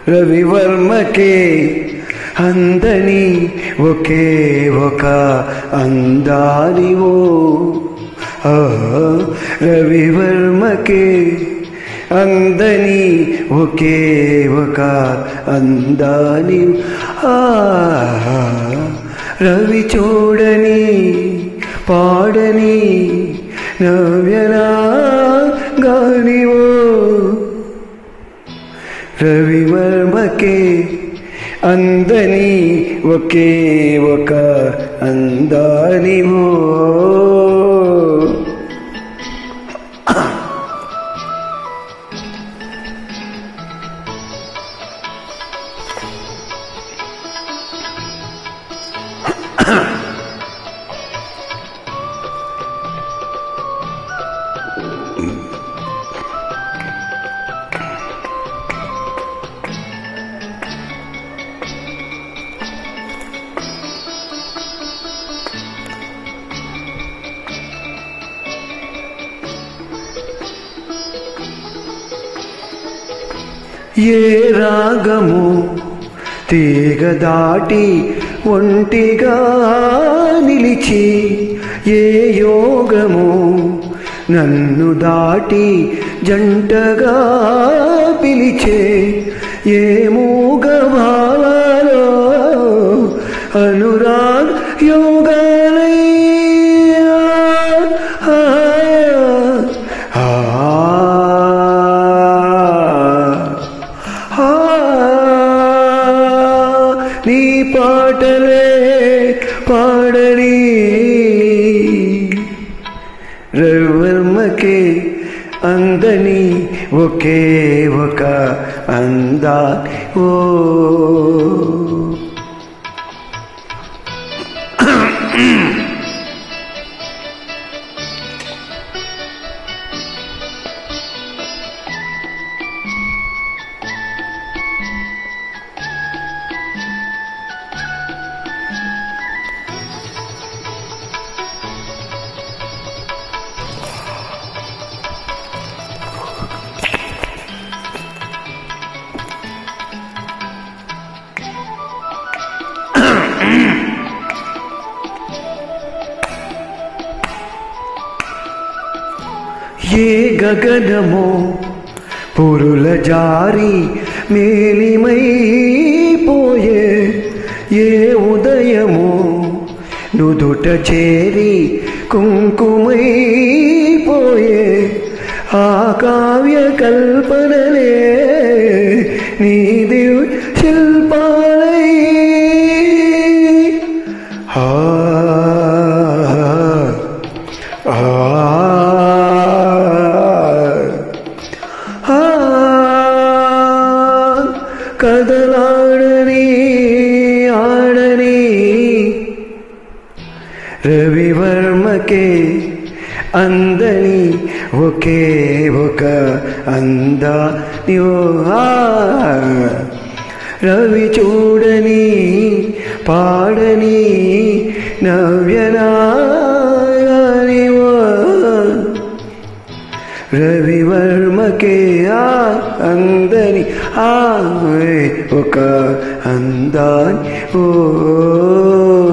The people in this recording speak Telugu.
రవివర్మకే అందని ఒకే ఒక అందానివో ఆ, రవివర్మకే అందని ఒకే ఒక అందాని ఆ రవి చూడని పాడని నవ్యనా గానివో రవివర్మకే అందని ఒకే ఒక అందానివో ఏ రాగము తీగ దాటి ఒంటిగా నిలిచి ఏ యోగము నన్ను దాటి జంటగా పిలిచే ఏ మూగ భావాలో అనురాగ యోగాలై ఆ, ఆ, ఆ, నీ పాటలే పాడని రవివర్మకే అందని ఒకే ఒక అందా ఓ ఏ గగనమో పురుల జారి మేలిమైపోయే ఏ ఉదయమో నుదుట చేరి కుంకుమైపోయే ఆ కావ్య కల్పనలే నీ దివ్ శిల్పాలై ఆ ఆ ఆ కదలాడని ఆడని రవివర్మకే అందని ఒకే ఒక అందా రవి చూడని పాడని నవ్యనానివో రవివర్మకే ఆ అందని ఆ ఒక అందాని ఓ